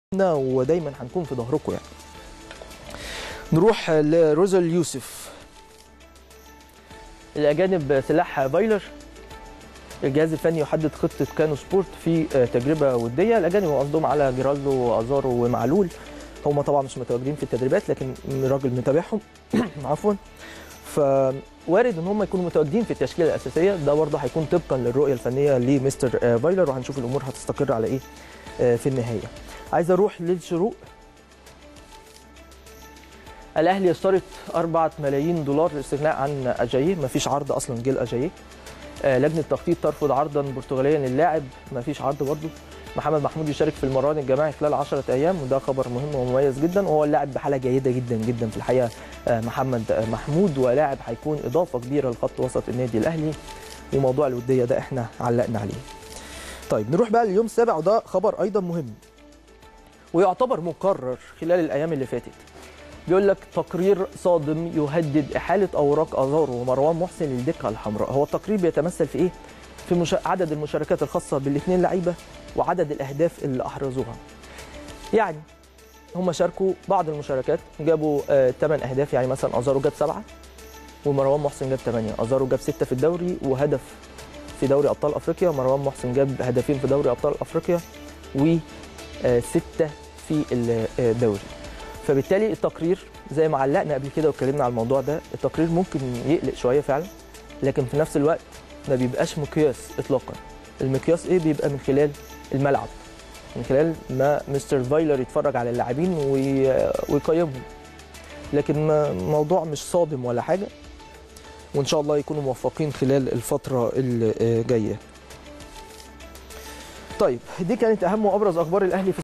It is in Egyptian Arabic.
ودايما هنكون في ظهركم يعني نروح لروزل يوسف الاجانب سلاح فايلر الجهاز الفني يحدد خطه كانو سبورت في تجربه وديه الاجانب قصدهم على جيرالدو وازارو ومعلول هم طبعا مش متواجدين في التدريبات لكن الراجل متابعهم عفوا فوارد ان هم يكونوا متواجدين في التشكيله الاساسيه ده برضه هيكون طبقا للرؤيه الفنيه لمستر فايلر وهنشوف الامور هتستقر على ايه في النهايه عايز اروح للشروق الاهلي يشترط 4 ملايين دولار للاستغناء عن اجاييه مفيش عرض اصلا جه لاجاييه لجنه التخطيط ترفض عرضا برتغاليا للاعب مفيش عرض برضه محمد محمود يشارك في المران الجماعي خلال 10 ايام وده خبر مهم ومميز جدا وهو اللاعب بحاله جيده جدا جدا في الحقيقه محمد محمود ولاعب هيكون اضافه كبيره لخط وسط النادي الاهلي وموضوع الوديه ده احنا علقنا عليه. طيب نروح بقى لليوم السابع وده خبر ايضا مهم ويعتبر مقرر خلال الايام اللي فاتت. بيقول لك تقرير صادم يهدد احاله اوراق ازارو ومروان محسن للدكه الحمراء، هو التقرير بيتمثل في ايه؟ في مش... عدد المشاركات الخاصه بالاثنين لعيبه وعدد الاهداف اللي احرزوها. يعني هم شاركوا بعض المشاركات جابوا 8 آه اهداف يعني مثلا ازارو جاب سبعه ومروان محسن جاب 8 ازارو جاب 6 في الدوري وهدف في دوري ابطال افريقيا مروان محسن جاب هدفين في دوري ابطال افريقيا وسته في الدوري فبالتالي التقرير زي ما علقنا قبل كده واتكلمنا على الموضوع ده التقرير ممكن يقلق شويه فعلا لكن في نفس الوقت ما بيبقاش مقياس اطلاقا المقياس ايه بيبقى من خلال الملعب من خلال ما مستر فايلر يتفرج على اللاعبين ويقيمهم لكن موضوع مش صادم ولا حاجه وان شاء الله يكونوا موفقين خلال الفتره الجايه طيب دي كانت اهم وابرز اخبار الاهلي في